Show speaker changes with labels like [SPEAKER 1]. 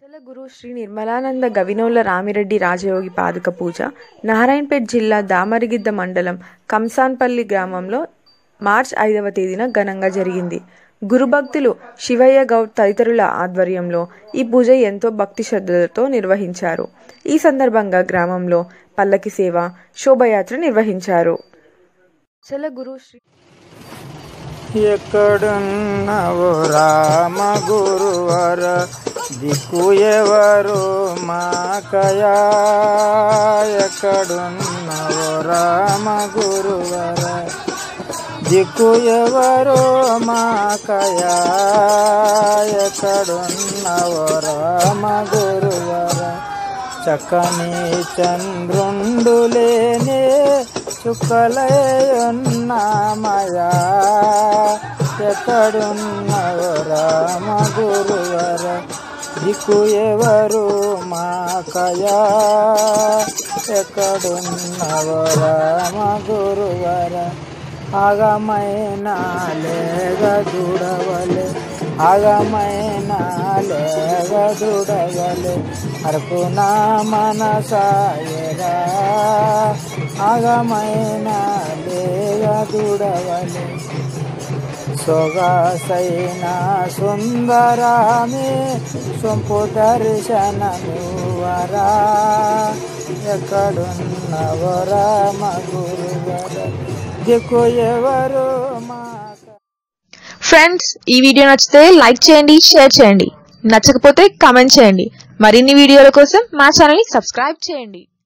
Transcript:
[SPEAKER 1] మండల గురు శ్రీ నిర్మలానంద గవినోళ్ల రామిరెడ్డి రాజయోగి పాదుక పూజ నారాయణపేట్ జిల్లా దామరిగిద్ద మండలం కంసాన్పల్లి గ్రామంలో మార్చ్ ఐదవ తేదీన ఘనంగా జరిగింది గురుభక్తులు శివయ్య గౌడ్ తదితరుల ఆధ్వర్యంలో ఈ పూజ ఎంతో భక్తి శ్రద్ధలతో నిర్వహించారు ఈ సందర్భంగా గ్రామంలో పల్లకి సేవ శోభయాత్ర నిర్వహించారు చల గురు శ్రీ
[SPEAKER 2] ఎక్కడున్నవు రామ గురువర దిక్కు ఎవరు మాకయా ఎక్కడున్నవు రామ గురువర దిక్కు ఎవరు మాకయా ఎక్కడున్నవు రామ గురువర చక్కని చంద్రుండు లేనే చుక్కలయున్నామయా ఎక్కడున్నవు రామ గురువర దిక్కు ఎవరు మాకయా ఎక్కడున్నవు రామ గురువర ఆగమైన లేగ దూడవలే ఆగమైన లేగ దూడవలే అర్పునా మనసాయరా ఆగమైన లేగ దూడవలే సొగసైన సుందరామి సొంపు దర్శనమివరా ఎక్కడున్నవో రామ గురువర దిక్కు ఎవరు మాక
[SPEAKER 3] ఫ్రెండ్స్ ఈ వీడియో నచ్చితే లైక్ చేయండి షేర్ చేయండి నచ్చకపోతే కామెంట్ చేయండి మరిన్ని వీడియోల కోసం మా ఛానల్ ని సబ్స్క్రైబ్ చేయండి